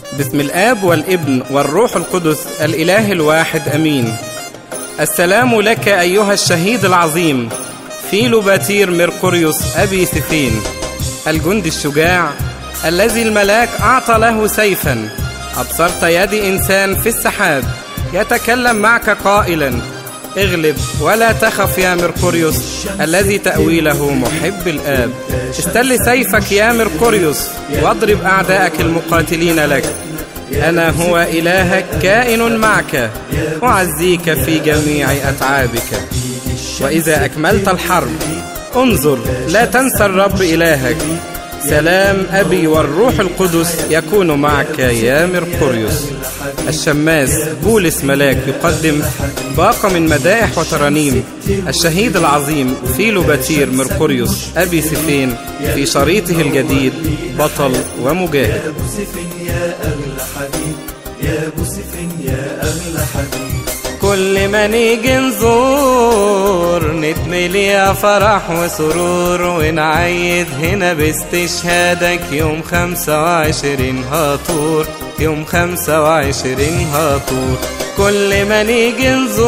باسم الآب والابن والروح القدس الإله الواحد أمين السلام لك أيها الشهيد العظيم فيلو باتير ميركوريوس أبي سفين الجندي الشجاع الذي الملاك أعطى له سيفا أبصرت يد إنسان في السحاب يتكلم معك قائلا اغلب ولا تخف يا ميركوريوس الذي تأويله محب الآب استل سيفك يا ميركوريوس واضرب أعداءك المقاتلين لك أنا هو إلهك كائن معك أعزيك في جميع أتعابك وإذا أكملت الحرب انظر لا تنسى الرب إلهك سلام أبي والروح القدس يكون معك يا ميركوريوس الشماس بولس ملاك يقدم باقة من مدائح وترانيم الشهيد العظيم فيلو باتير ميركوريوس أبي سفين في شريطه الجديد بطل ومجاهد يا ابو سفن يا اغلى حبيب يا ابو سفن يا اغلى حبيب كل ما نيجي نزور نتملي يا فرح وسرور ونعيد هنا باستشهادك يوم خمسة وعشرين هاطور يوم خمسة وعشرين هاطور كل ما نيجي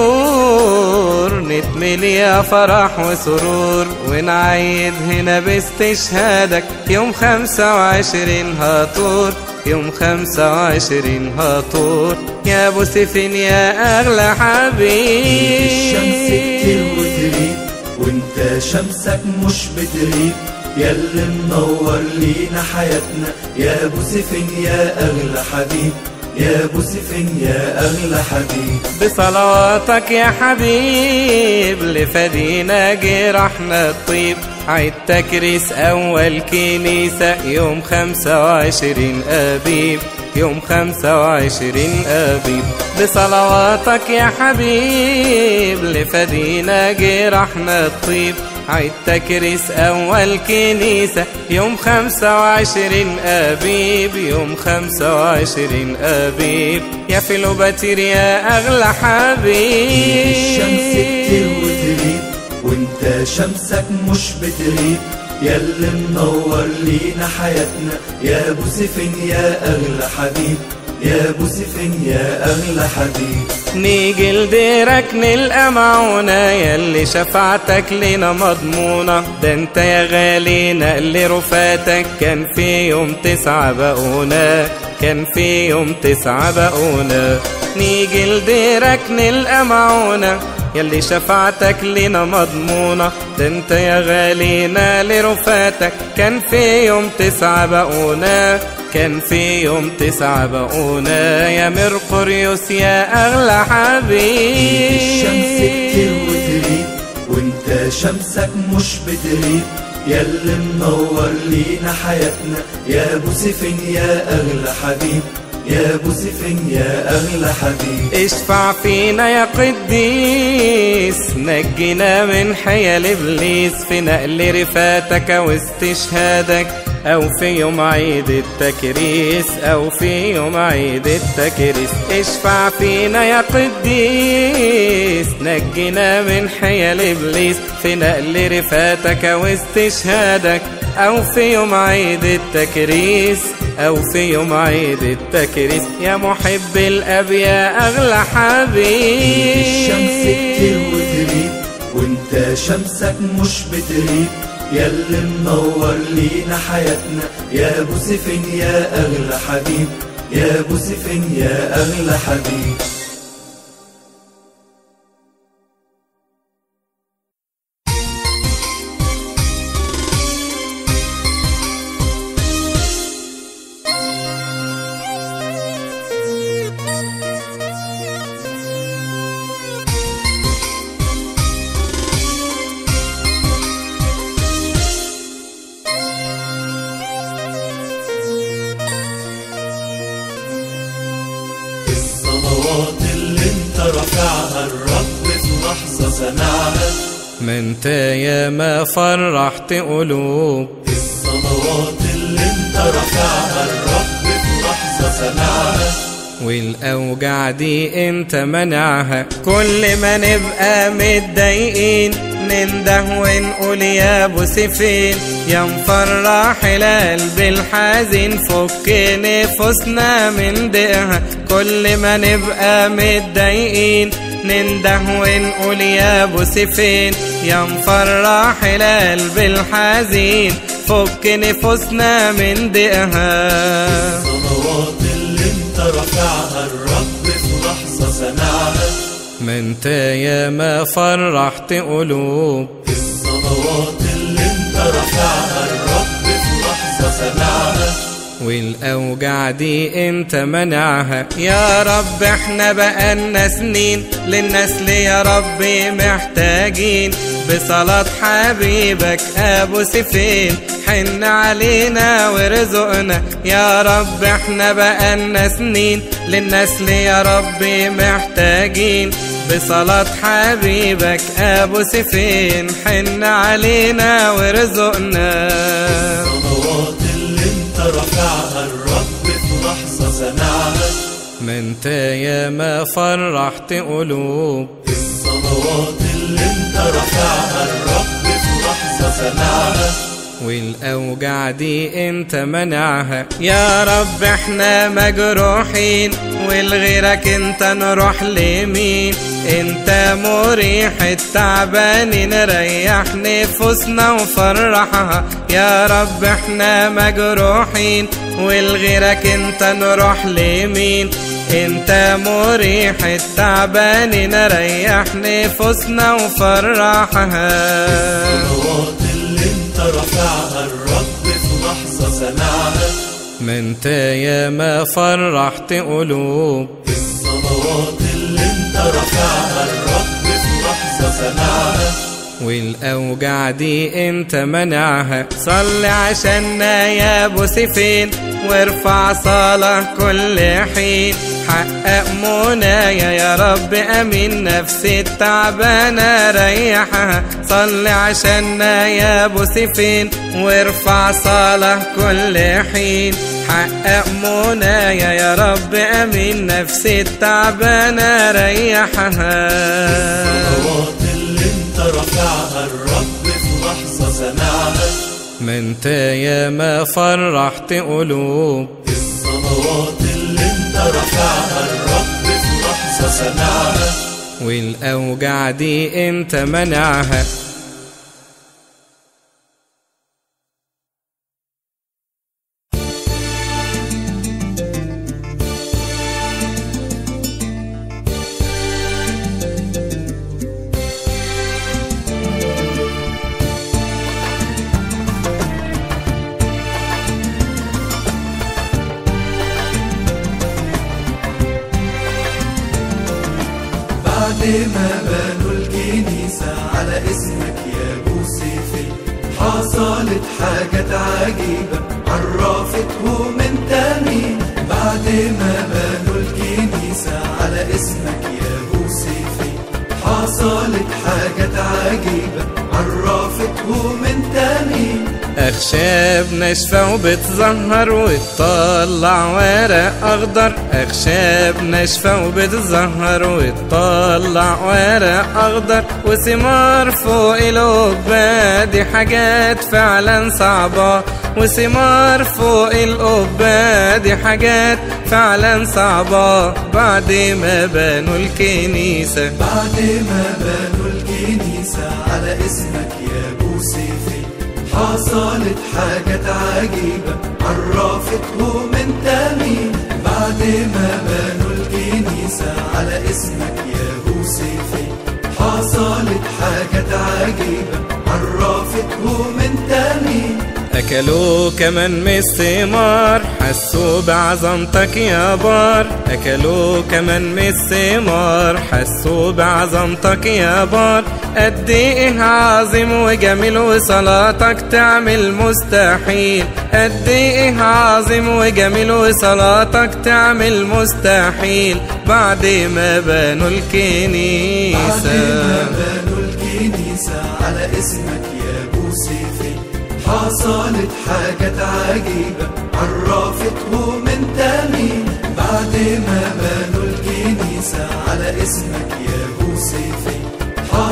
نزور نتملي يا فرح وسرور ونعيد هنا باستشهادك يوم خمسة وعشرين هاطور يوم خمسة وعشرين هاطور يا ابو سفين يا اغلى حبيب الشمس كتير وتغيب وانت شمسك مش بتغيب يا اللي منور لينا حياتنا يا ابو سفن يا اغلى حبيب يا ابو سفن يا اغلى حبيب بصلواتك يا حبيب لفدينا جرحنا الطيب عيد تكريس أول كنيسة يوم خمسة وعشرين أبيب يوم خمسة وعشرين أبيب بصلواتك يا حبيب لفدينا جرحنا الطيب عيد تكريس أول كنيسة يوم خمسة وعشرين أبيب يوم خمسة وعشرين أبيب يا فيلوباتير يا أغلى حبيب الشمس كتير وتغيب وانت شمسك مش بتغيب يا اللي منور لينا حياتنا يا ابو سفن يا اغلى حبيب يا ابو سفن يا اغلى حبيب نيجي لديرك نلقى معونا ياللي شفاعتك لنا مضمونة ده انت يا غالي نقل رفاتك كان في يوم تسعة بقونا كان في يوم تسعة بقونا نيجي لديرك نلقى معونا ياللي شفاعتك لنا مضمونة ده انت يا غالي نال رفاتك كان في يوم تسعة بقونا كان في يوم تسعة بقونا يا ميرقوريوس يا أغلى حبيب الشمس كتير وتغيب وانت شمسك مش بتغيب يا اللي منور لينا حياتنا يا ابو سفن يا اغلى حبيب يا ابو سفن يا اغلى حبيب اشفع فينا يا قديس نجينا من حيل ابليس في نقل رفاتك واستشهادك او في يوم عيد التكريس او في يوم عيد التكريس اشفع فينا يا قديس نجينا من حيل ابليس في نقل رفاتك واستشهادك او في يوم عيد التكريس او في يوم عيد التكريس يا محب الاب يا اغلى حبيب الشمس كتير وتغيب وانت شمسك مش بتغيب يا اللي منور لينا حياتنا يا ابو سفن يا اغلى حبيب يا ابو سفن يا اغلى حبيب الصلوات اللي انت رافعها الرب في لحظة سمعها ما انت يا ما فرحت قلوب الصلوات اللي انت رافعها الرب في لحظة سمعها والأوجع دي انت منعها كل ما نبقى متضايقين ننده ونقول يا ابو سيفين يا مفرح القلب الحزين فك نفوسنا من ضيقها كل ما نبقى متضايقين ننده ونقول يا ابو سيفين يا مفرح القلب الحزين فك نفوسنا من ضيقها الصلوات اللي انت رافعها الرب في لحظة سمعها ما انت يا ما فرحت قلوب الصلوات اللي انت رافعها الرب في لحظة سمعها والأوجع دي انت منعها يا رب احنا بقالنا سنين للنسل يا رب محتاجين بصلاة حبيبك أبو سفين حن علينا وارزقنا يا رب احنا بقالنا سنين للنسل يا رب محتاجين بصلاة حبيبك أبو سفين حن علينا وارزقنا الصلوات اللي انت رافعها الرب في لحظة سمعها ما انت يا ما فرحت قلوب الصلوات اللي انت رافعها الرب في لحظة سمعها والأوجع دي انت منعها يا رب احنا مجروحين ولغيرك انت نروح لمين انت مريح التعبانين ريح نفوسنا وفرحها يا رب احنا مجروحين ولغيرك انت نروح لمين انت مريح التعبانين ريح نفوسنا وفرحها الصلوات اللي انت رافعها الرب في لحظة سمعها ما انت يا ما فرحت قلوب الصلوات اللي انت رافعها الرب في لحظة سمعها والأوجع دي انت منعها صل عشاننا يا ابو سيفين وارفع صلاة كل حين حقق منايا يا رب امين نفسي التعبانة ريحها صل عشاننا يا ابو سيفين وارفع صلاة كل حين حقق منايا يا رب امين نفسي التعبانة ريحها الصلوات اللي انت رافعها الرب في لحظة سمعها ما انت يا ما فرحت قلوب الصلوات اللي انت رافعها الرب في لحظة سمعها والأوجع دي انت منعها بعد ما بنوا الكنيسة على اسمك يا ابو سيفي حصلت حاجات عجيبة عرفتهم انت مين بعد ما بنوا الكنيسة على اسمك يا ابو سيفي حصلت حاجات عجيبة عرفتهم انت مين أخشاب ناشفة وبتزهر وتطلع ورق أخضر أخشاب ناشفة وبتزهر وتطلع ورق أخضر وثمار فوق القبة دي حاجات فعلا صعبة وثمار فوق القبة دي حاجات فعلا صعبة بعد ما بنوا الكنيسة بعد ما بنوا الكنيسة على اسمك يا ابو سيفي حصلت حاجات عجيبة عرفتهم انت مين بعد ما بنوا الكنيسة على اسمك يا ابو سيفي حصلت حاجات عجيبة عرفتهم انت مين أكلوا كمان من الثمار حسوا بعظمتك يا بار أكلوا كمان من الثمار حسوا بعظمتك يا بار قد إيه عظيم وجميل وصلاتك تعمل مستحيل قد إيه عظيم وجميل وصلاتك تعمل مستحيل بعد ما بنوا بعد الكنيسة ما بنوا الكنيسة على اسمك يا ابو سيفي حصلت حاجات عجيبة عرفتهم انت مين بعد ما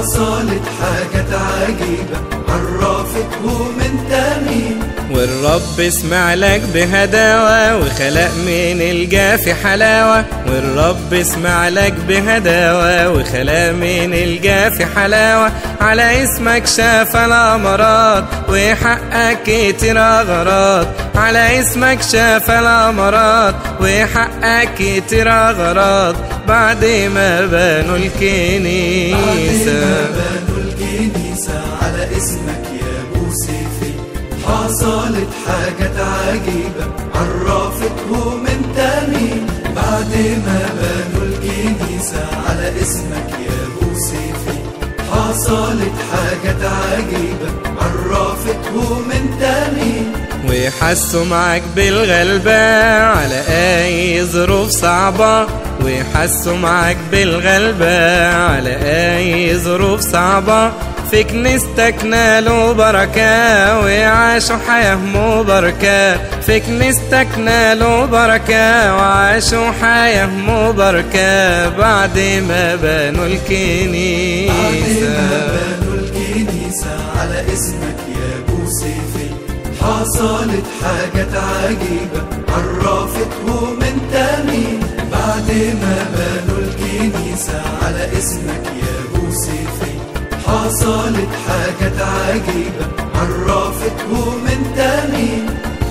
حصلت حاجات عجيبة عرفت هو انت مين والرب سمع لك بهداوة وخلق من الجاف حلاوة والرب سمع لك بهداوة وخلق من الجاف حلاوة على اسمك شاف الأمراض وحقك كتير أغراض على اسمك شاف الأمراض وحقك كتير أغراض بعد ما بنوا بعد الكنيسة ما بنوا الكنيسة على اسمك يا ابو سيفي حصلت حاجات عجيبة عرفت هم انت مين بعد ما بنوا الكنيسة على اسمك يا ابو سيفي حصلت حاجات عجيبة عرفت هم انت مين ويحسوا معاك بالغلبة على أي ظروف صعبة ويحسوا معاك بالغلبة على أي ظروف صعبة في كنيستك نالوا بركة وعاشوا حياة مباركة في كنيستك نالوا بركة وعاشوا حياة مباركة بعد ما بنوا بعد ما الكنيسة بنوا الكنيسة على اسمك يا ابو سيفي حصلت حاجات عجيبة عرفتهم انت مين بعد ما بنوا الكنيسة على اسمك يا ابو سيفي حصلت حاجات عجيبة عرفتهم انت مين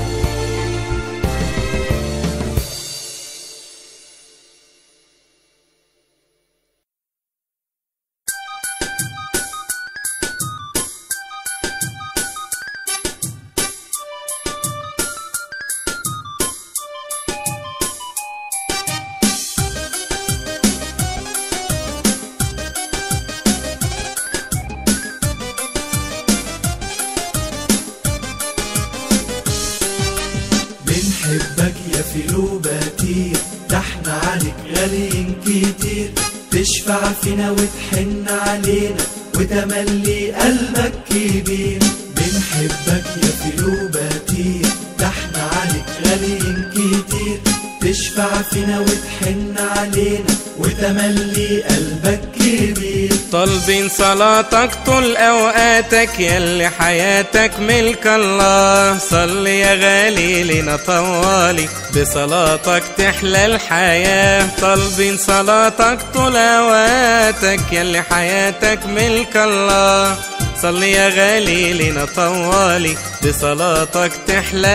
بنحبك يا فيلوباتير ده احنا عليك غاليين كتير تشفع فينا وتحن علينا وتملي قلبك كبير بنحبك يا فيلوباتير ده احنا عليك غاليين كتير تشفع فينا وتحن علينا وتملي قلبك كبير طالبين صلاتك طول اوقاتك يلي حياتك ملك الله صل يا غالي لنا طوالي بصلاتك تحلى الحياة طالبين صلاتك طول اوقاتك يلي حياتك ملك الله صل يا غالي لنا طوالي بصلاتك تحلى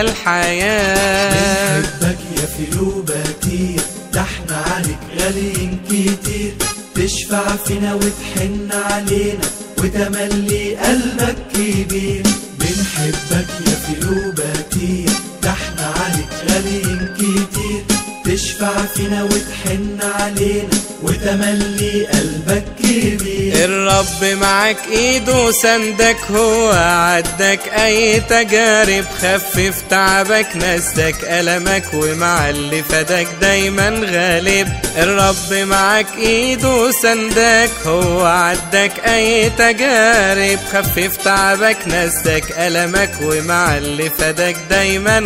الحياة بنحبك يا فيلوباتير ده احنا عليك غاليين كتير تشفع فينا وتحن علينا وتملي قلبك كبير بنحبك يا فيلوباتير ده احنا عليك غاليين كتير تشفع فينا وتحن علينا وتملي قلبك كبير الرب معك ايده سندك هو عدك اي تجارب خفف تعبك نسك المك ومع اللي فدك دايما غالب الرب معك ايده سندك هو عدك اي تجارب خفف تعبك نسك المك ومع اللي فدك دايما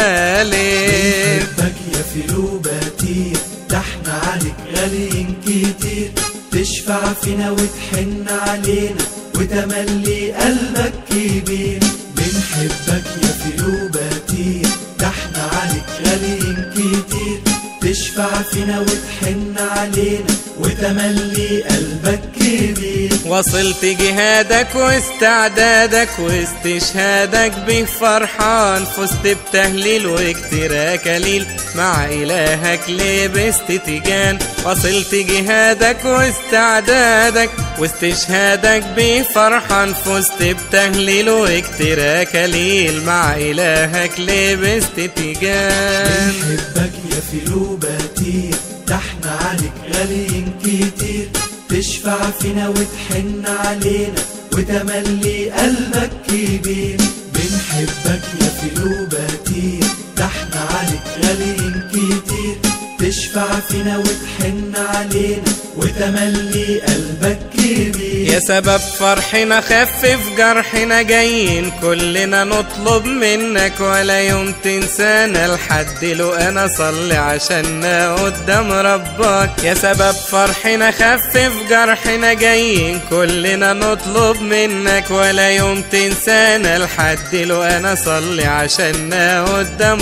غالب بنحبك يا فيلوباتير ده احنا عليك غاليين كتير تشفع فينا وتحن علينا وتملي قلبك كبير بنحبك يا فيلوباتير ده احنا عليك غاليين كتير تشفع فينا وتحن علينا وتملي قلبك كبير وصلت جهادك واستعدادك واستشهادك به فرحان فزت بتهليل وكتير كليل مع إلهك لبست تيجان وصلت جهادك واستعدادك واستشهادك به فرحان فزت بتهليل وكتير كليل مع إلهك لبست تيجان بنحبك يا فيلوباتير ده احنا عليك غاليين كتير تشفع فينا وتحن علينا وتملي قلبك كبير بنحبك يا فيلوباتير ده احنا عليك غاليين كتير تشفع فينا وتحن علينا وتملي قلبك كبير يا سبب فرحنا خفف جرحنا جايين كلنا نطلب منك ولا يوم تنسانا لحد لو انا صلي عشاننا قدام ربك يا سبب فرحنا خفف جرحنا جايين كلنا نطلب منك ولا يوم تنسانا لحد لو انا صلي عشاننا قدام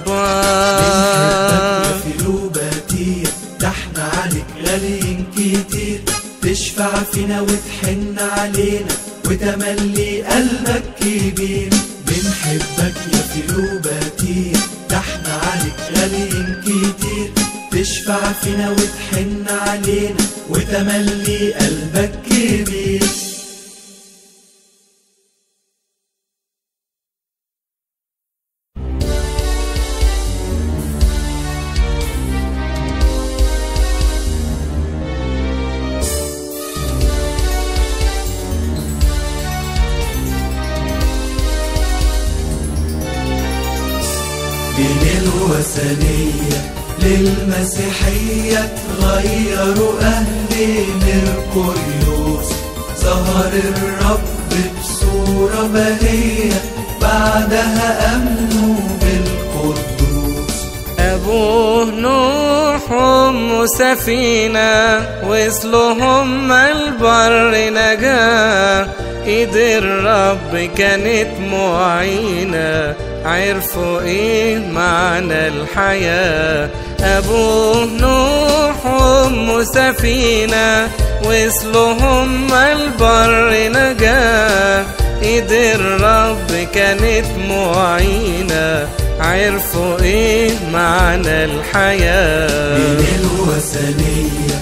ربك في لوباتير ده احنا عليك غاليين كتير تشفع فينا وتحن علينا وتملي قلبك كبير بنحبك يا فيلوباتير ده احنا عليك غاليين كتير تشفع فينا وتحن علينا وتملي قلبك كبير من الوثنية للمسيحية تغيروا أهل ميركوريوس ظهر الرب بصورة بهية بعدها أمنوا بالقدوس أبوه نوح وأمه سفينة وصلهم البر نجاة إيد الرب كانت معينة عرفوا إيه معنى الحياة أبوه نوح وأمه سفينة وصلهم البر نجاة إيد الرب كانت معينة عرفوا إيه معنى الحياة من الوثنية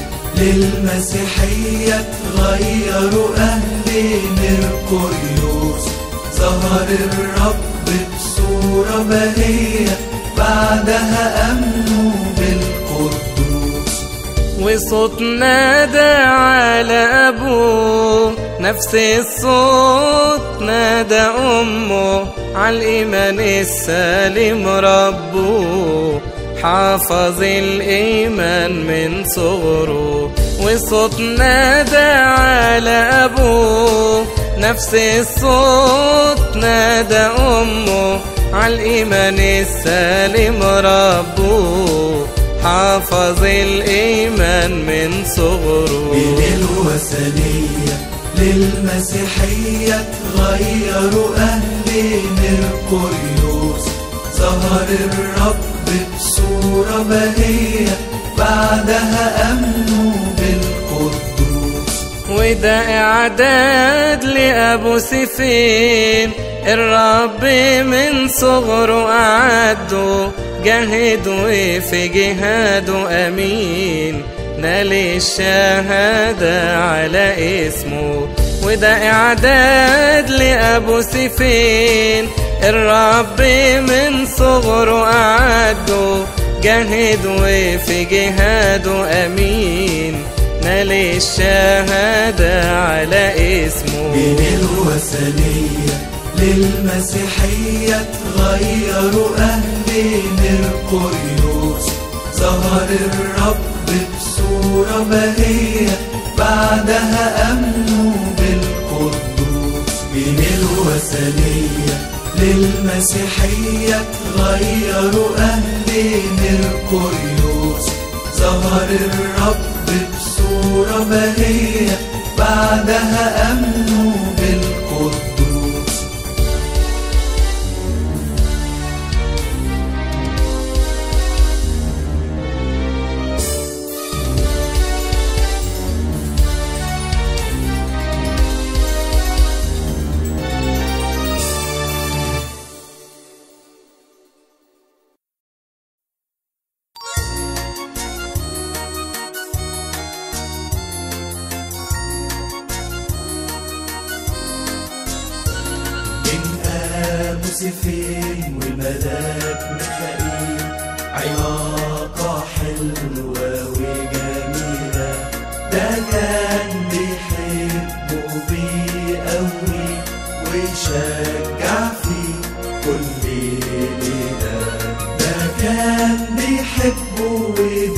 للمسيحية تغيروا أهل ميركوريوس ظهر الرب بصورة بهية بعدها أمنوا بالقدوس وصوت نادى على أبوه نفس الصوت نادى أمه على الإيمان السالم ربه حافظ الإيمان من صغره وصوت نادى على أبوه نفس الصوت نادى أمه على الإيمان السالم ربه حافظ الإيمان من صغره من الوثنية للمسيحية تغيروا أهل ميركوريوس ظهر الرب بصورة بهية بعدها أمنوا بالقدوس وده إعداد لأبو سفين الرب من صغره أعده جاهد وفي جهاده أمين نال الشهادة على اسمه وده إعداد لأبو سفين الرب من صغره أعده جاهد وفي جهاده أمين نال الشهادة على اسمه من الوثنية للمسيحية تغيروا أهل ميركوريوس ظهر الرب بصورة بهية بعدها أمنوا بالقدوس من الوثنية للمسيحية تغيروا أهل ميركوريوس ظهر الرب بصورة بهية بعدها أمنوا بالقدوس من أبو سفين والملاك ميخائيل علاقة حلوة وجميلة ده كان بيحبه بيقوي ويشجع فيه كل ليلة ده كان بيحبه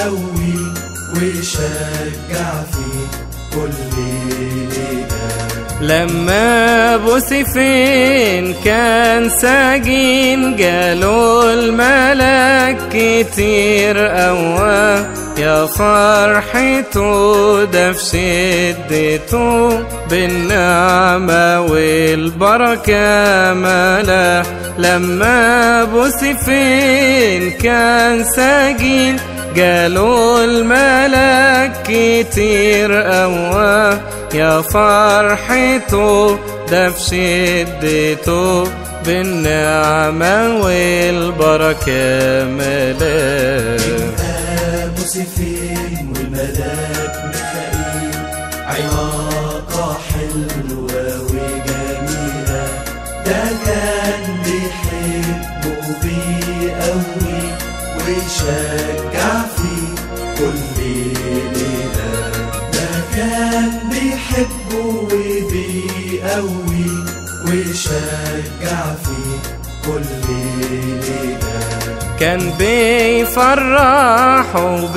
بيقوي ويشجع في كل ليلة لما بوسيفين كان ساجين جاله الملك كتير قوى يا فرحته ده في شدته بالنعمة والبركة ملا لما بوسيفين كان ساجين جاله الملك كتير قوى يا فرحته ده في شدته بالنعمة والبركة ملا أبو سفين والملاك ميخائيل علاقة حلوة وجميلة ده كان بيحبه بيقوي ويشجع في كل ليلة ده كان بيحبه وبيقوي ويشجع في كل ليلة كان بيفرح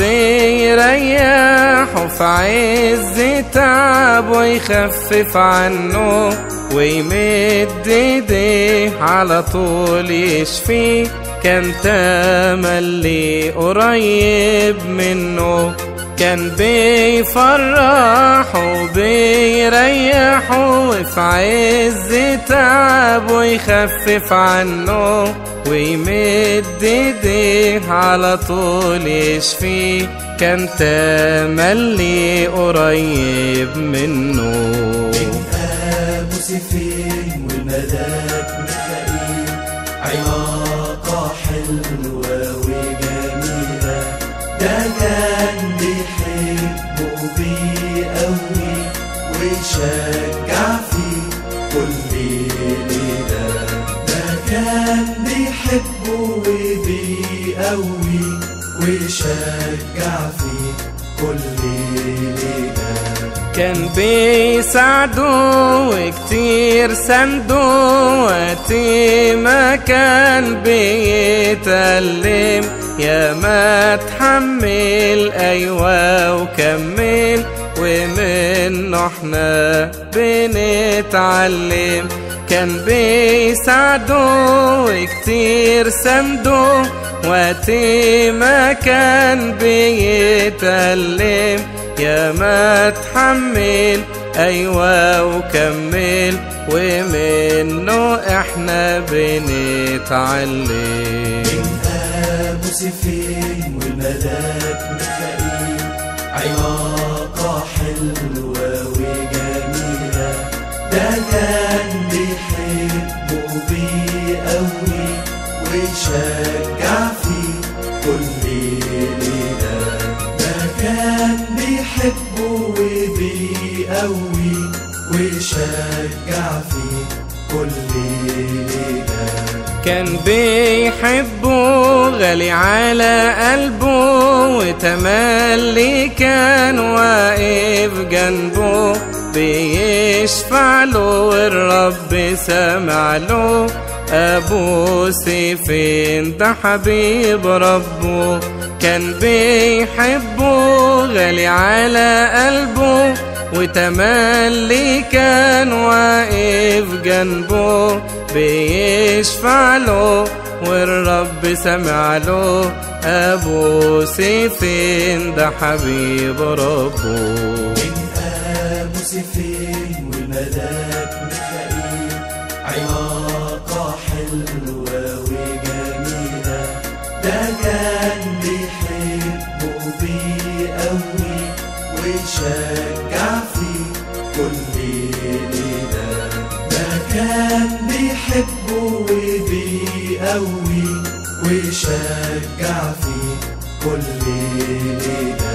وبيريح في عز تعب ويخفف عنه ويمد ايديه على طول يشفيه كان تملي قريب منه كان بيفرح وبيريح وفي عز تعب ويخفف عنه ويمد ايديه على طول يشفيه كان تملي قريب منه أبو سفين والملاك ميخائيل علاقة حلوة وجميلة ده كان بيحبه بيقوي ويشجع في كل ليلة ده كان بيحبه وبيقوي ويشجع في كل ليلة كان بيساعدوا وكتير سندوا وقت ما كان بيتألم يا ما تحمل أيوة وكمل ومنه احنا بنتعلم كان بيساعدوا وكتير سندوا وقت ما كان بيتألم يا ما تحمل أيوة وكمل ومنه احنا بنتعلم أبو سفين والملاك ميخائيل علاقة حلوة وجميلة ده كان بيحبه بيقوي ويشجع في كل ليلة ده كان بيحبه وبيقوي ويشجع في كل ليلة كان بيحبه غالي على قلبه وتملي كان واقف جنبه بيشفع له والرب سمع له أبو سيفين ده حبيب ربه كان بيحبه غالي على قلبه وتملي كان واقف جنبه بيشفع له والرب سمع له أبو سيفين ده حبيب ربه من أبو سفين والملاك ميخائيل علاقة حلوة وجميلة ده كان بيحبه بيقوي ويشجع في كل ليلة ده كان بيحبه وبيقوي ويشجع في كل ليلة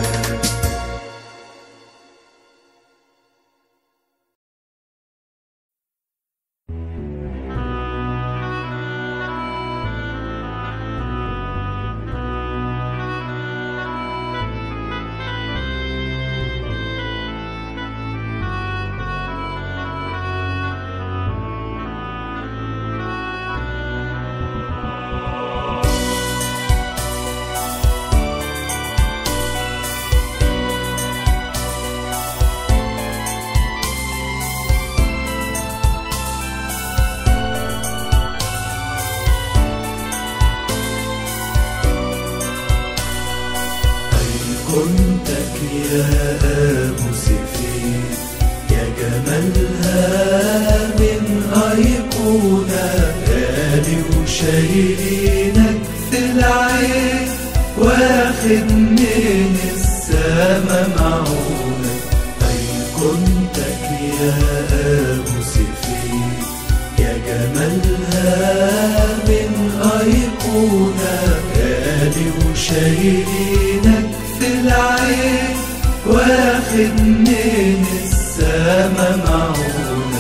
كنتك يا أبو سفين يا جمالها من أيقونة غالي وشايلينك في العين واخد من السما معونة أيقونتك يا أبو سفين يا جمالها من أيقونة غالي وشايلينك في العين واخد من السما معونة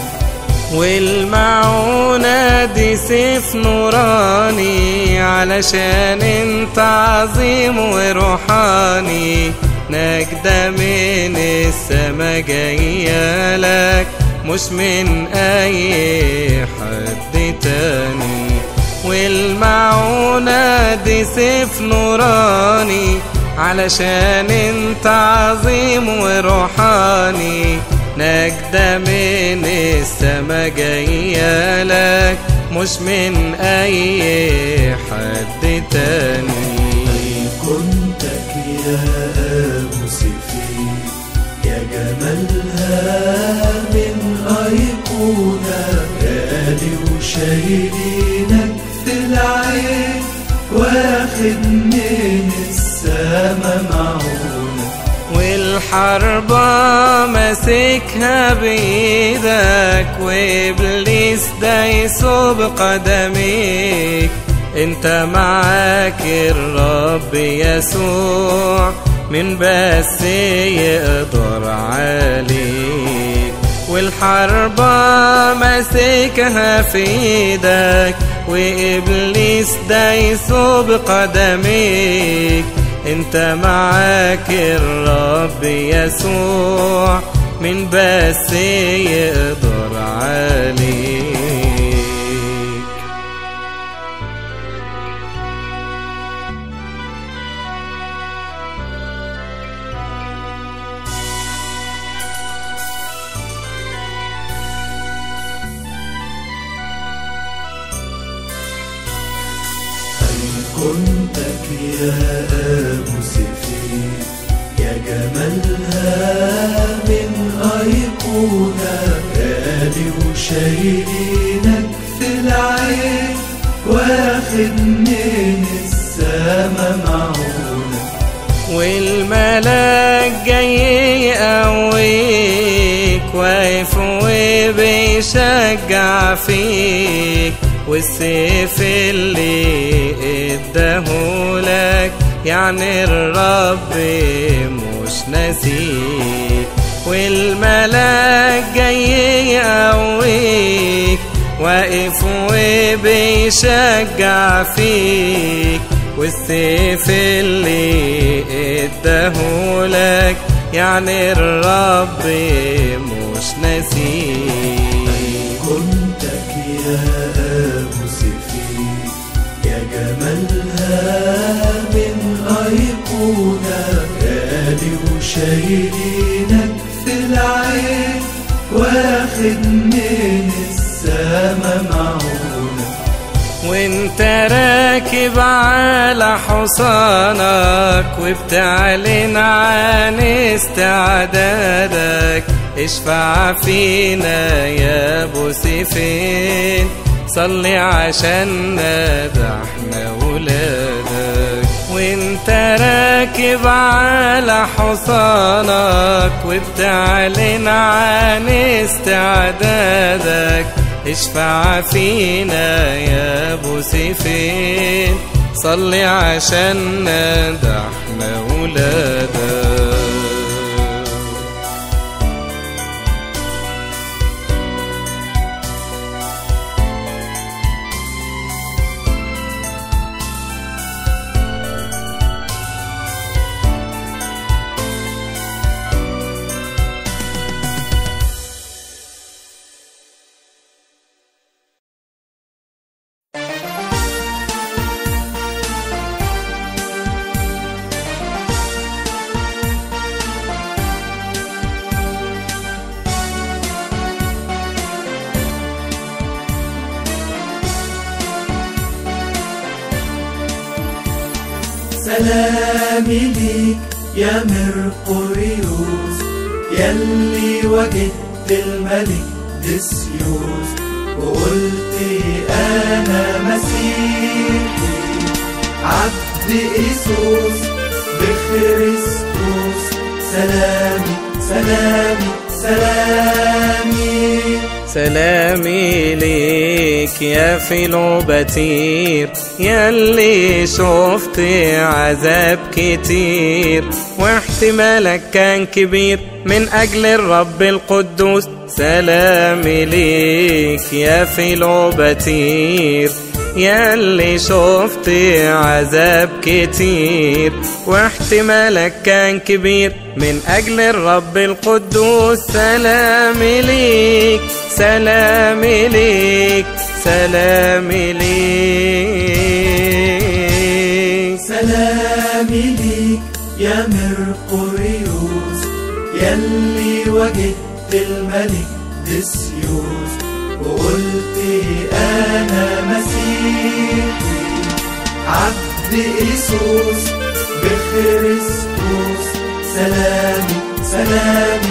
والمعونة دي سيف نوراني علشان انت عظيم وروحاني نجدة من السما جاية لك مش من اي حد تاني والمعونة دي سيف نوراني علشان انت عظيم وروحاني نجدة من السما جاية لك مش من أي حد تاني كنتك يا أبو سفين يا جمالها من أيقونة غالي وشايلينك في العين واخد من السما معونة والحربة ماسكها بإيدك وإبليس دايسه بقدميك انت معاك الرب يسوع من بس يقدر عليك والحربة ماسكها في ايدك وإبليس دايسه بقدميك انت معاك الرب يسوع من بس يقدر عليك كنتك يا أبو سفين يا جمالها من أيقونة غالي وشايلينك في العين واخد من السما معونة والملاك جاي يقويك واقف وبيشجع فيك والسيف اللي اداهولك يعني الرب مش ناسيك والملاك جاي يقويك واقف وبيشجع فيك والسيف اللي اداهولك يعني الرب مش ناسيك كنتك يا أبو سفين يا جمالها من أيقونة غالي وشايلينك في العين واخد من السما معونة وانت راكب على حصانك وبتعلن عن استعدادك اشفع فينا يا ابو سيفين صلي عشاننا ده احنا ولادك وانت راكب على حصانك وبتعلن عن استعدادك اشفع فينا يا ابو سيفين صلي عشاننا ده احنا ولادك سلامي ليك يا مرقوريوس يلي وجدت الملك ديسيوس وقلت أنا مسيحي عبد إيسوس بخريستوس سلامي سلامي سلامي سلامي ليك يا فيلوباتير ياللي شفت عذاب كتير واحتمالك كان كبير من أجل الرب القدوس سلامي ليك يا فيلوباتير ياللي شفت عذاب كتير واحتمالك كان كبير من أجل الرب القدوس سلامي ليك سلامي ليك سلامي ليك سلامي ليك يا مرقوريوس يلي وجدت الملك ديسيوس وقلت أنا مسيحي عبد إيسوس بخريستوس سلامي سلامي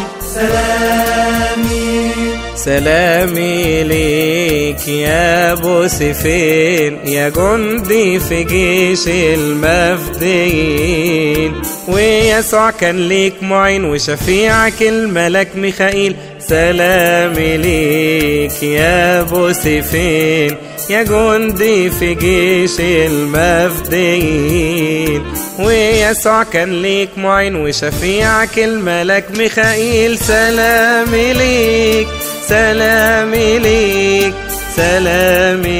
سلامي سلامي ليك يا ابو سفين يا جندي في جيش المفديين ويسوع كان ليك معين وشفيعك الملك ميخائيل سلامي ليك يا ابو سفين يا جندي في جيش المفديين ويسوع كان ليك معين وشفيعك الملك ميخائيل سلامي ليك سلامي ليك سلامي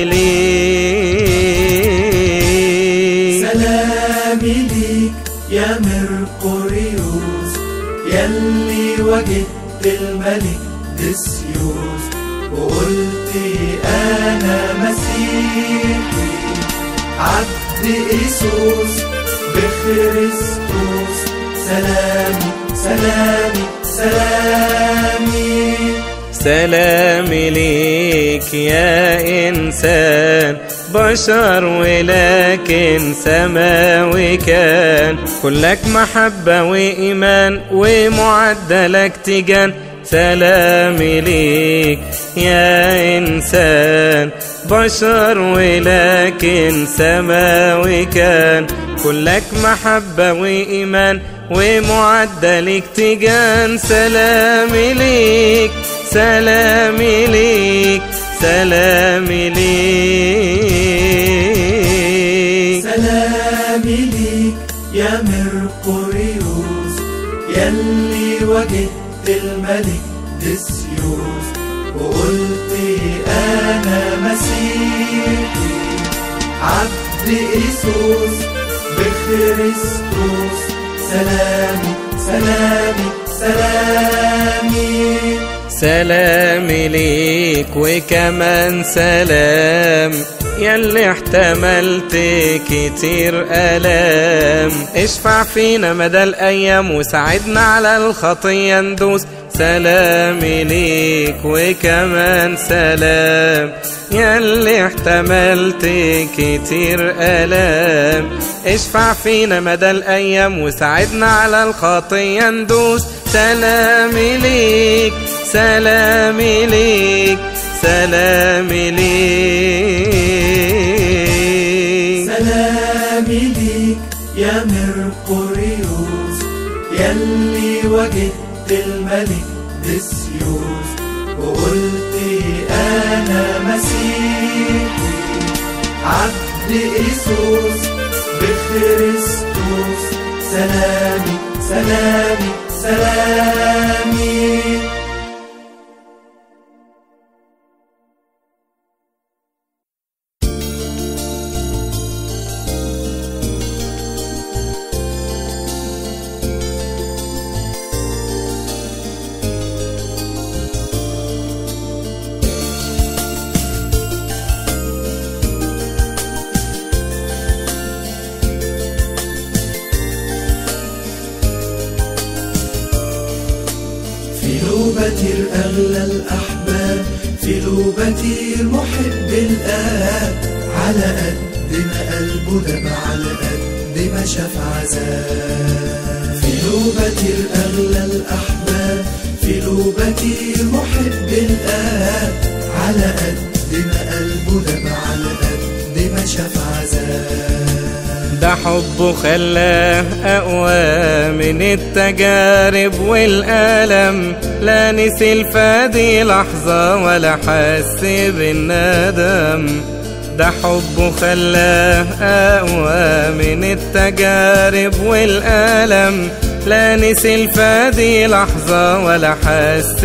ليك سلامي ليك يا مرقوريوس يلي وجدت الملك ديسيوس وقلت أنا مسيحي عبد إيسوس بخريستوس سلامي سلامي سلامي سلامي ليك يا إنسان بشر ولكن سماوي كان كلك محبة وإيمان ومعدلك تجان سلامي ليك يا إنسان بشر ولكن سماوي كان كلك محبة وإيمان ومعدلك تجان سلامي ليك سلامي ليك سلامي ليك سلامي ليك يا مرقوريوس يلي وجدت الملك ديسيوس وقلت أنا مسيحي عبد إيسوس بخريستوس سلامي سلامي سلامي سلامي ليك وكمان سلام يلي احتملت كتير آلام اشفع فينا مدى الأيام وساعدنا على الخطية ندوس سلامي ليك وكمان سلام يلي احتملت كتير آلام اشفع فينا مدى الأيام وساعدنا على الخطية ندوس سلامي ليك سلامي ليك سلامي ليك سلامي ليك يا مرقوريوس يلي وجدت الملك ديسيوس وقلت أنا مسيحي عبد إيسوس بخريستوس سلامي سلامي سلامي فيلوبتير أغلى الأحباب فيلوبتير محب الآب على قد ما قلبه دب على قد قد ما شاف عذاب في لوبتي أغلى الأحباب في لوبتي محب الآب على قد ما قلبه دم على قد ما شاف عذاب ده حبه خلاه أقوى من التجارب والألم لا نسي الفادي لحظة ولا حس بالندم ده حبه خلاه أقوى من التجارب والألم لا نسي الفادي لحظة ولا حس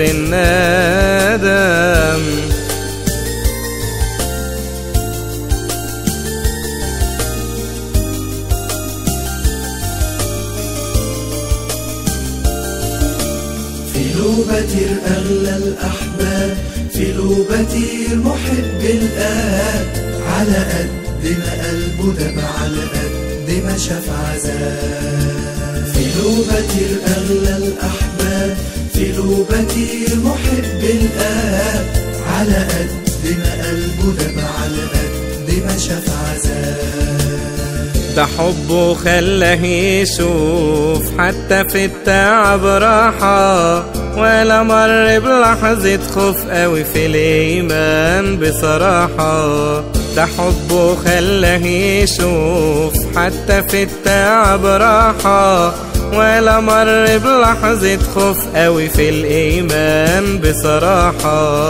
بالندم في لوبتي أغلى الأحباب في لوبتي محب الآب على قد ما قلبه دم على قد ما شاف عذاب في لوبتي أغلى الأحباب في لوبتي محب الآب على قد ما قلبه دم على قد ما شاف عذاب ده حبه خلاه يشوف حتى في التعب راحة ولا مر بلحظة خوف قوي في الإيمان بصراحة ده حبه خلاه يشوف حتى في التعب راحة ولا مر بلحظة خوف قوي في الإيمان بصراحة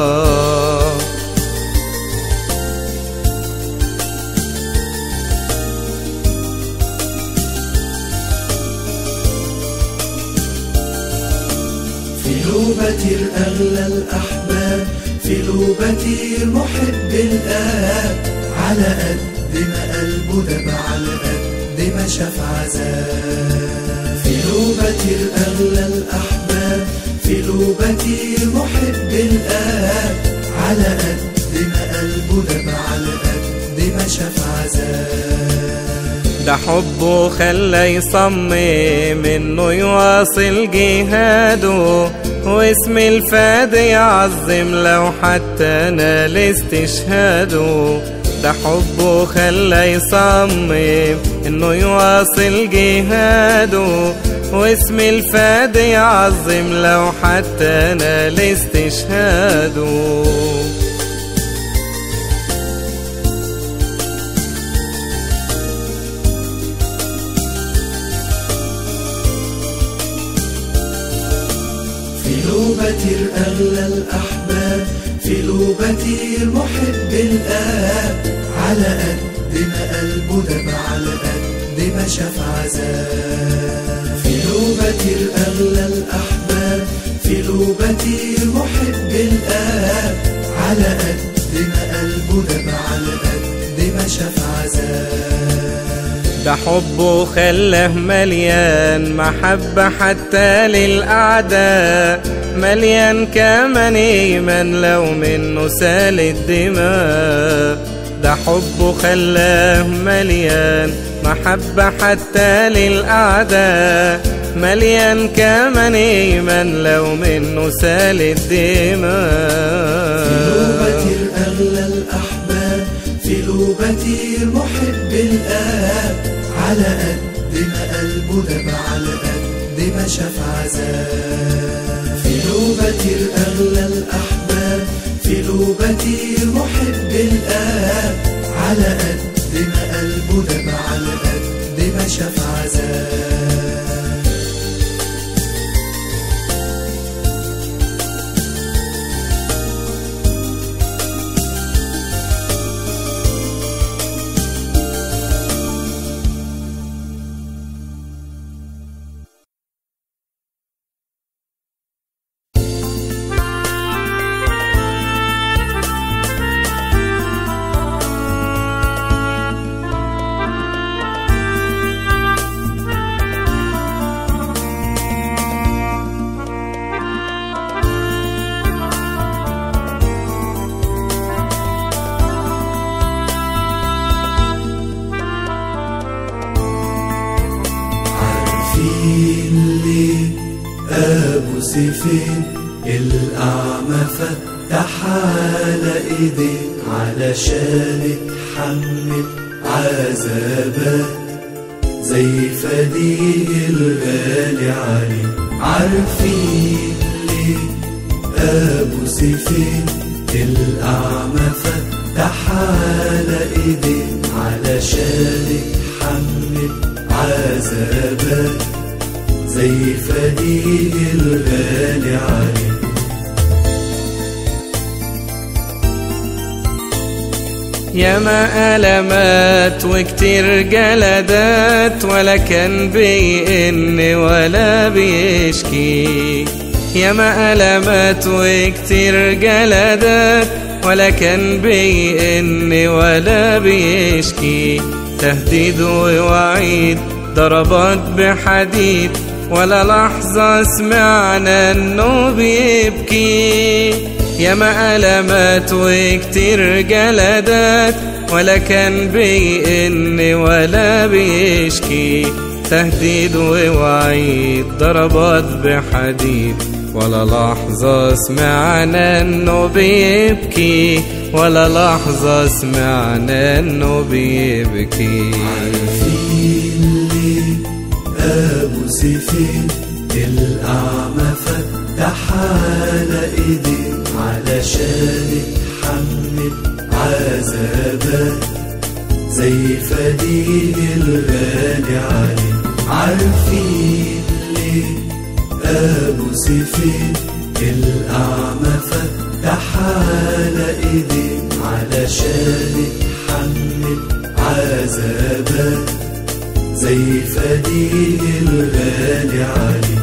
في لوبتي أغلى الأحباب في لوبتي محب الآب على قد ما قلبه دم على قد ما شاف عذاب في لوبتي أغلى الأحباب في لوبتي محب الآب على قد ما قلبه دم على قد ما شاف عذاب ده حبه خلى يصمم انه يواصل جهاده واسم الفادي يعظم لو حتى نال استشهاده ده حبه خلى يصمم انه يواصل جهاده واسم الفادي يعظم لو حتى نال استشهاده في لوبتي أغلى الأحباب في لوبتي محب الآب على قد ما قلبه دم على قد ما شاف عذاب في لوبتي أغلى الأحباب في لوبتي محب الآب على قد ما قلبه دم على قد ما شاف عذاب ده حبه خلاه مليان محبة حتى للأعداء مليان كمان إيمان لو منه سال الدماء ده حبه خلاه مليان محبة حتى للأعداء مليان كمان إيمان لو منه سال الدماء في لوبتي الأغلى الأحباب في لوبتي محب الآب على قد ما قلبه دم على قد ما شاف عذاب في لوبتي الأغلى الأحباب في لوبتي محب الآب على قد ما قلبه دم على قد ما شاف عذاب عارفين ليه ابو سيفين الاعمى فتح على ايديه علشان اتحمل عذابات زي فديه الغالي عليه عارفين ليه أبو سيفين الأعمى فتح على إيديه علشان يتحمل عذابات زي فديه الغالي عليه ياما ألمات وكتير جلدات ولا كان بيئن ولا بيشكي ياما ألمات وكتير جلدات ولا كان بيئن ولا بيشكي تهديد ووعيد ضربات بحديد ولا لحظة سمعنا انه بيبكي ياما ألمات وكتير جلدات ولا كان بيئن ولا بيشكي تهديد ووعيد ضربات بحديد ولا لحظة سمعنا انه بيبكي ولا لحظة سمعنا انه بيبكي عارفين ليه أبو سيفين الأعمى فتح على إيديه علشان يتحمل عذابات زي فديه الغالي عليه عارفين ليه أبو سيفين الأعمى فتح على إيديه علشان يتحمل عذابات زي فديه الغالي عليه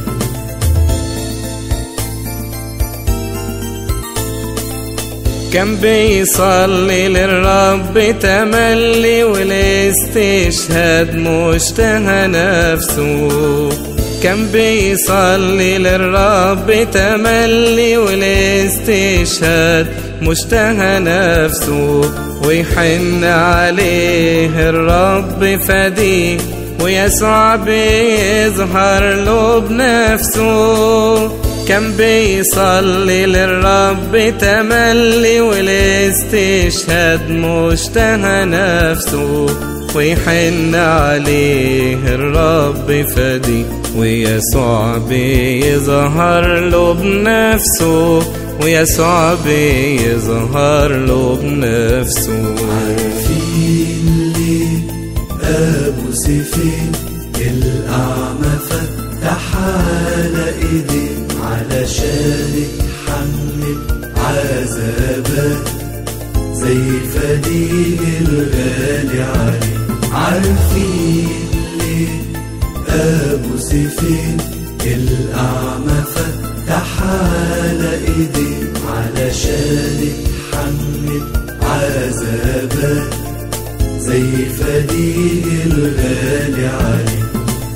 كان بيصلي للرب تملي والاستشهاد مشتهى نفسه كان بيصلي للرب تملي والاستشهاد مشتهى نفسه ويحن عليه الرب فديه ويسوع بيظهر له بنفسه كان بيصلي للرب تملي والاستشهاد مشتهى نفسه ويحن عليه الرب فدي ويسوع بيظهر له بنفسه ويسوع بيظهر له بنفسه عارفين ليه أبو سيفين الأعمى فتح على إيديه علشان يتحمل عذابات زي فديه الغالي عليه عارفين ليه أبو سيفين الأعمى فتح على إيديه علشان يتحمل عذابات زي فديه الغالي عليه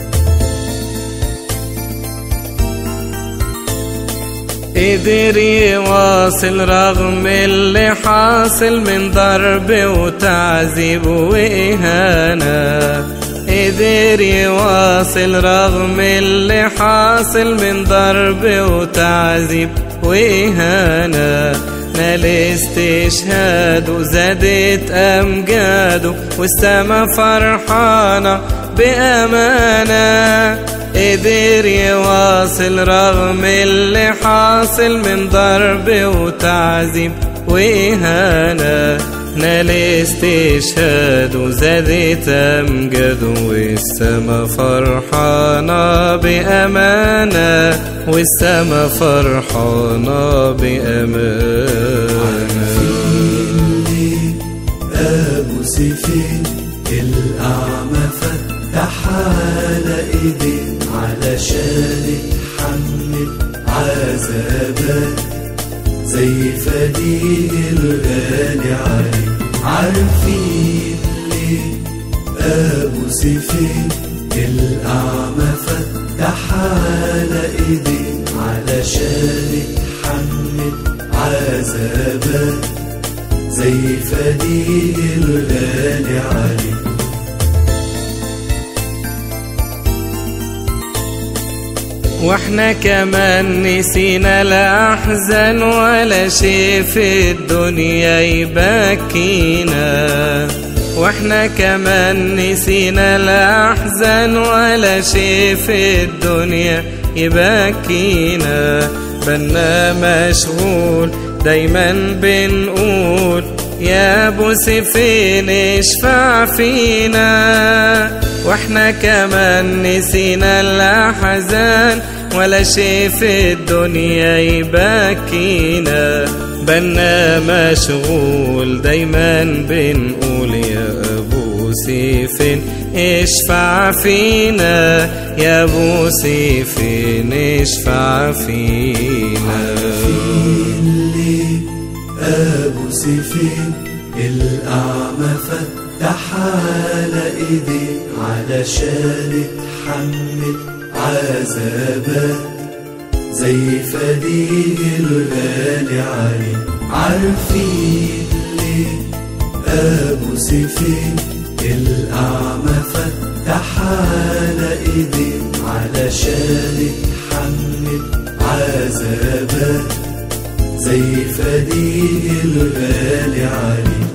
قدر يواصل رغم اللي حاصل من ضرب وتعذيب وإهانة قدر يواصل رغم اللي حاصل من ضرب وتعذيب وإهانة نال استشهاد وزادت أمجاده والسما فرحانة بأمانة قدر يواصل رغم اللي حاصل من ضرب وتعذيب وإهانة نال استشهاد وزادت أمجاده والسما فرحانة بأمانة والسما فرحانة بأمانة عارفين ليه أبو سيفين الأعمى فتح على إيديه علشان يتحمل عذابات زي فديه الغالي عليه عارفين ليه أبو سيفين الأعمى فتح على إيديه علشان يتحمل عذابات زي فديه الغالي عليه واحنا كمان نسينا الأحزان ولا شي في الدنيا يبكينا واحنا كمان نسينا الأحزان ولا شي في الدنيا يبكينا بالنا مشغول دايما بنقول يا ابو سيفين اشفع فينا واحنا كمان نسينا الاحزان ولا شي في الدنيا يبكينا بالنا مشغول دايما بنقول يا ابو سيفين اشفع فينا يا ابو سيفين اشفع فينا اللي أبو سيفين الأعمى فتح على إيديه علشان يتحمل عذابات زي فديه الغالي عليه عارفين ليه أبو سيفين الأعمى فتح على إيديه علشان يتحمل عذابات زي فديه الغالي عليه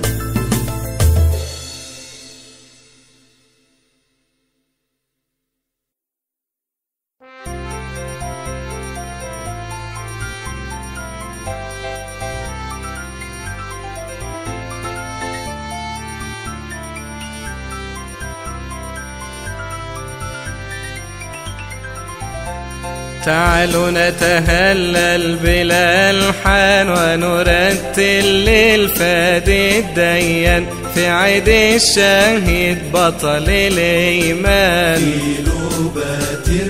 تعالوا نتهلل بالألحان ونرتل للفادي الديان في عيد الشهيد بطل الإيمان كيلو باتر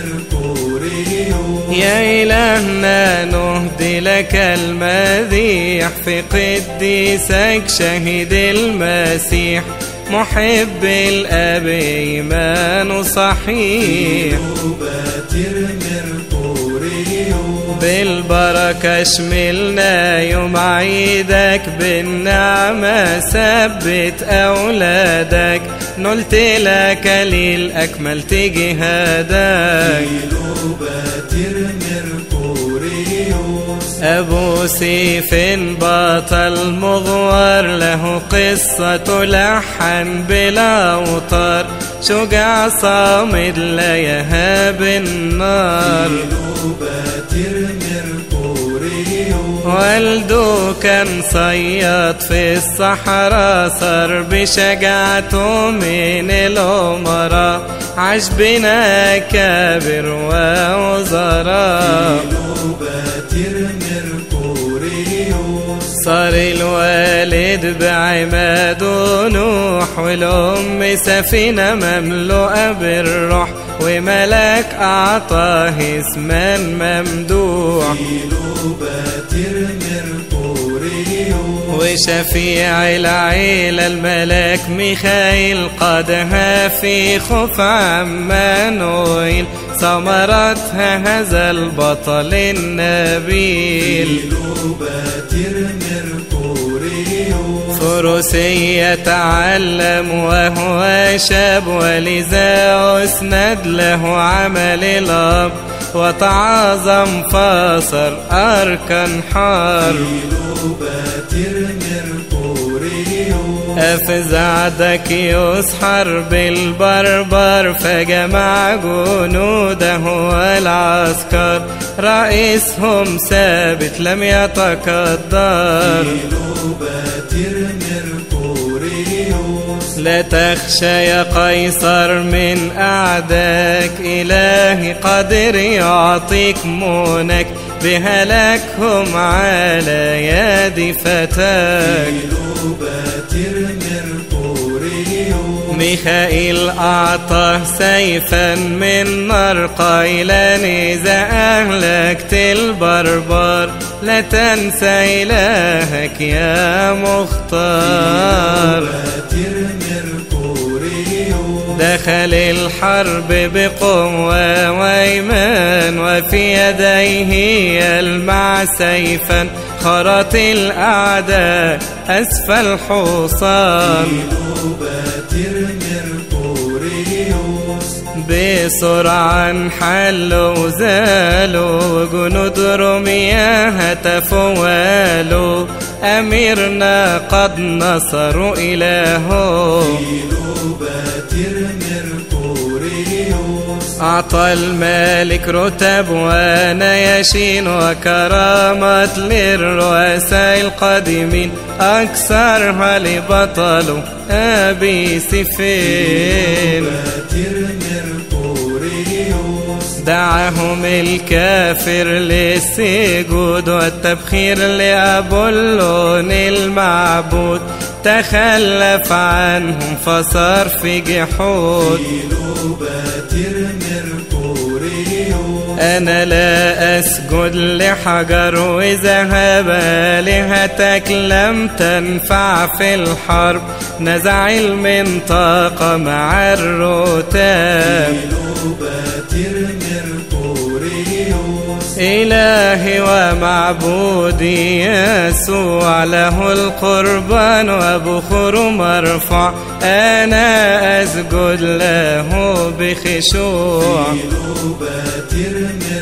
ميركوريو يا إلهنا نهدي لك المديح في قديسك شهيد المسيح محب الأب إيمان صحيح كيلو باتر ميركوريو بالبركة اشملنا يوم عيدك بالنعمة ثبت أولادك نلت لك للأكملت جهادك كيلو باتر ميركوريوس أبو سيف بطل مغوار له قصة لحن بلا أوتار شجاع صامد لا يهاب النار كيلو باتر ميركوريوس والده كان صياد في الصحراء صار بشجاعته من الأمراء عاش بنا كابر ووزراء كيلو باتر ميركوريوس صار الوالد بعماد نوح والأم سفينة مملوءة بالروح وملك أعطاه اسما ممدوح كيلو باتر ميركوريوس وشفيع العيلة الملك ميخائيل قادها في خف عمانويل ثمرتها هذا البطل النبيل كيلو باتر ميركوريوس فروسي يتعلم وهو شاب ولذا أسند له عمل الأب وتعاظم فاصر أركان حرب كيلو باتر ميركوريوس أفزع دكيوس حرب البربر فجمع جنوده والعسكر رئيسهم ثابت لم يتقدر كيلو باتر ميركوريوس لا تخشى يا قيصر من أعداك إلهي قادر يعطيك مونك بهلاكهم على يد فتاك كيلو باتر ميركوريوس ميخائيل أعطاه سيفا من نار قائلا إذا أهلكت البربر لا تنسى إلهك يا مختار باتر ميركوريوس دخل الحرب بقوة وإيمان وفي يديه يلمع سيفا خرط الأعداء أسفل حصان كيلو باتر ميركوريوس بسرعة انحلوا زالوا جنود روميا هتفوا والوا أميرنا قد نصر إلهه كيلوباتر ميركوريوس أعطى الملك رتب ونياشين وكرامات للرؤساء القديمين أكثرها لبطل أبي سفين باتر ميركوريوس دعاهم الكافر للسجود والتبخير لأبولون المعبود تخلف عنهم فصار في جحود كيلوباتر ميركوريوس أنا لا أسجد لحجر وذهب آلهتك لم تنفع في الحرب نزع المنطقة مع الرتاب كيلوباتر ميركوريوس إلهي ومعبودي يسوع له القربان وبخور مرفوع أنا أسجد له بخشوع كيلوباتر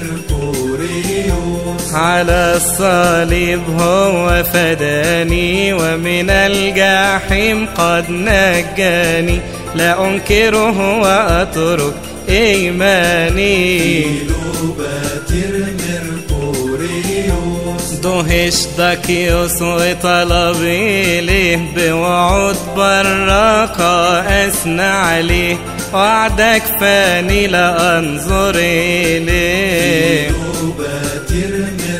ميركوريوس على الصليب هو فداني ومن الجحيم قد نجاني لا أنكره وأترك إيماني كيلوباتر ميركوريوس دهش داكيوس وطلب إليه بوعود براقة أثنى عليه وعدك فاني لا أنظر إليه كيلوباتر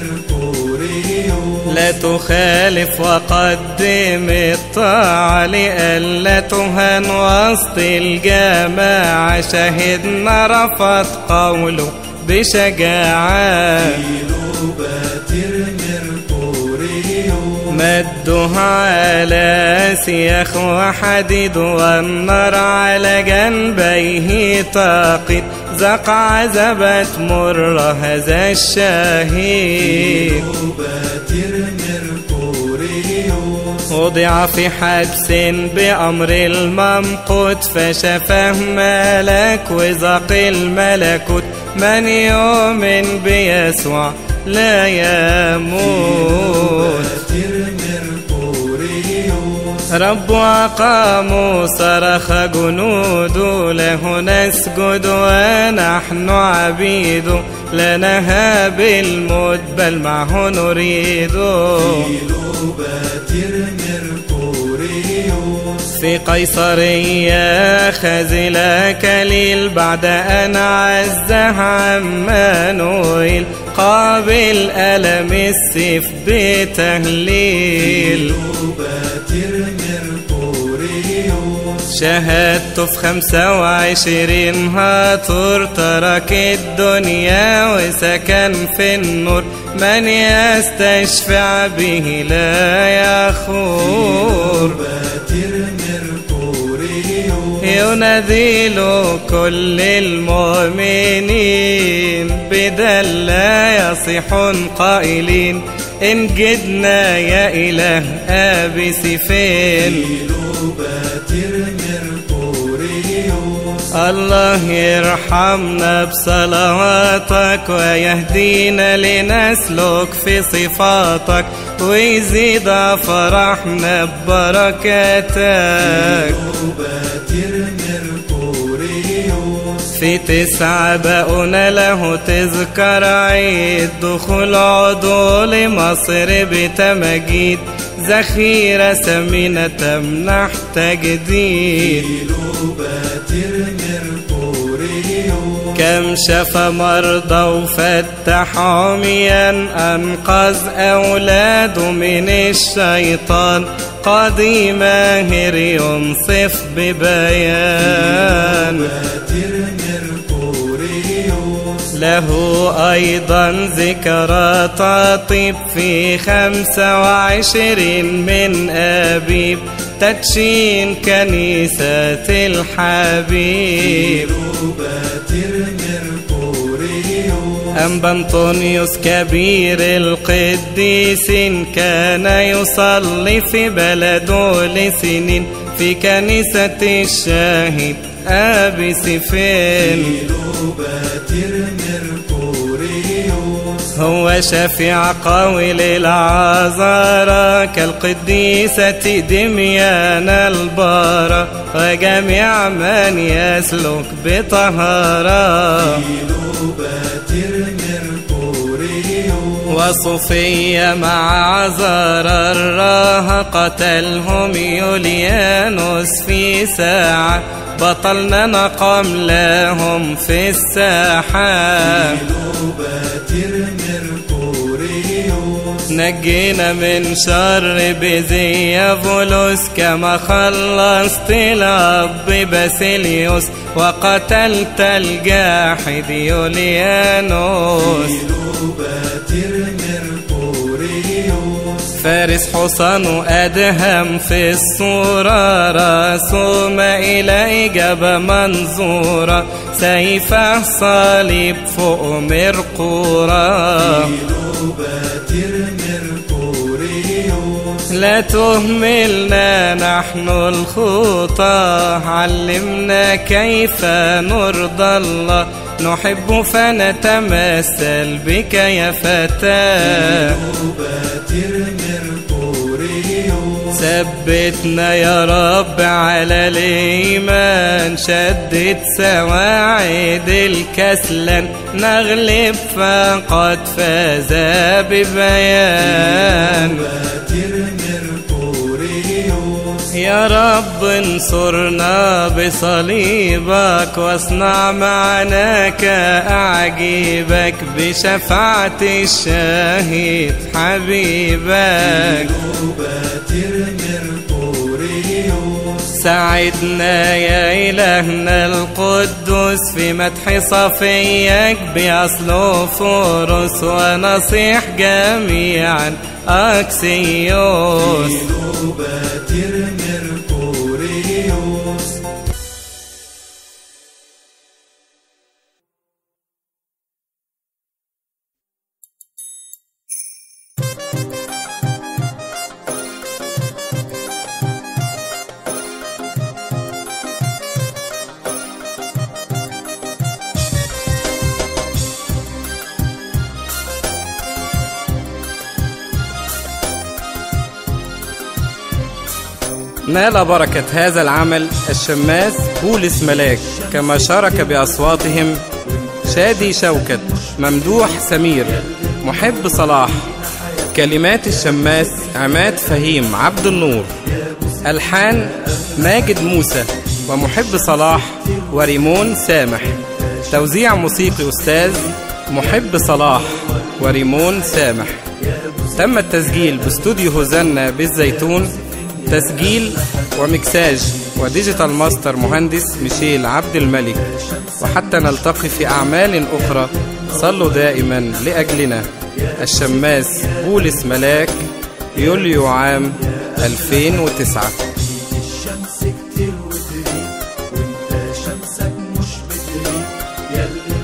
ميركوريوس لا تخالف وقدم الطاعة لئلا تهان وسط الجماعة شهدنا رفض قوله بشجاعة كيلوباتر ميركوريوس مدها على سياخ وحديد والنار على جنبيه طاقد زق عزبت مر هذا الشهيد كيلوباتر ميركوريوس وضع في حبس بأمر الممقوت فشفاه ملك وزق الملكوت من يؤمن بيسوع لا يموت كيلوباتر ميركوريوس رب أقاموا صرخ جنوده له نسجد ونحن عبيد لا نهاب الموت بل معه نريد كيلوباتر ميركوريوس في قيصرية خزل كليل بعد أن عزه عمانويل قابل ألم السيف بتهليل كيلوباتر ميركوريوس شهدت في خمسة وعشرين هاتور ترك الدنيا وسكن في النور من يستشفع به لا يخور كيلوباتر ميركوريوس يناديل كل المؤمنين بدل لا يصح قائلين إن جدنا يا إله أبي سفين كيلوباتر ميركوريوس الله يرحمنا بصلواتك ويهدينا لنسلك في صفاتك ويزيد فرحنا ببركاتك كيلوباتر ميركوريوس في تسعة بقونا له تذكر عيد دخول عضو لمصر بتمجيد ذخيرة ثمينة تمنح تجديد كيلوباتر ميركوريوس كم شفى مرضى وفتح عميا أنقذ أولاده من الشيطان قاضي ماهر ينصف ببيان كيلوباتر ميركوريوس له أيضا ذكرى تطيب في خمسة وعشرين من أبيب تدشين كنيسة الحبيب كيلوباتر ميركوريوس أنبا أنطونيوس كبير القديسين كان يصلي في بلده لسنين في كنيسة الشاهد أبي سفين كيلوباتر ميركوريوس هو شفيع قوي للعذارى كالقديسة دميان البارة وجميع من يسلك بطهارة كيلوباتر ميركوريوس وصفية مع عذار الراها قتلهم يوليانوس في ساعة بطلنا نقام لهم في الساحة كيلوباتر ميركوريوس نجينا من شر بزيافولوس كما خلصت الأب باسيليوس وقتلت الجاحد يوليانوس كيلوباتر ميركوريوس فارس حصان أدهم في الصورة رسوم إلى إجابة منظورة سيفه صليب فوق مرقورة كيلوباتر ميركوريوس لا تهملنا نحن الخطى علمنا كيف نرضى الله نحب فنتمثل بك يا فتاه كيلوباتر ميركوريوس ثبتنا يا رب على الإيمان شدد سواعد الكسلان نغلب فقد فاز ببيان كيلوباتر ميركوريوس يا رب انصرنا بصليبك واصنع معنا كأعجيبك بشفاعة الشهيد حبيبك كيلوباتر ميركوريوس ساعدنا يا إلهنا القدوس في مدح صفيك بأصل فرس ونصيح جميعا أكسيوس كيلوباتر ميركوريوس نال بركة هذا العمل الشماس بولس ملاك كما شارك بأصواتهم شادي شوكت ممدوح سمير محب صلاح كلمات الشماس عماد فهيم عبد النور ألحان ماجد موسى ومحب صلاح وريمون سامح توزيع موسيقي أستاذ محب صلاح وريمون سامح تم التسجيل باستوديو هوزنا بالزيتون تسجيل ومكساج وديجيتال ماستر مهندس ميشيل عبد الملك وحتى نلتقي في أعمال أخرى صلوا دائما لأجلنا الشماس بولس ملاك يوليو عام 2009 الشمس كتير وتغيب وانت شمسك مش بتغيب ياللي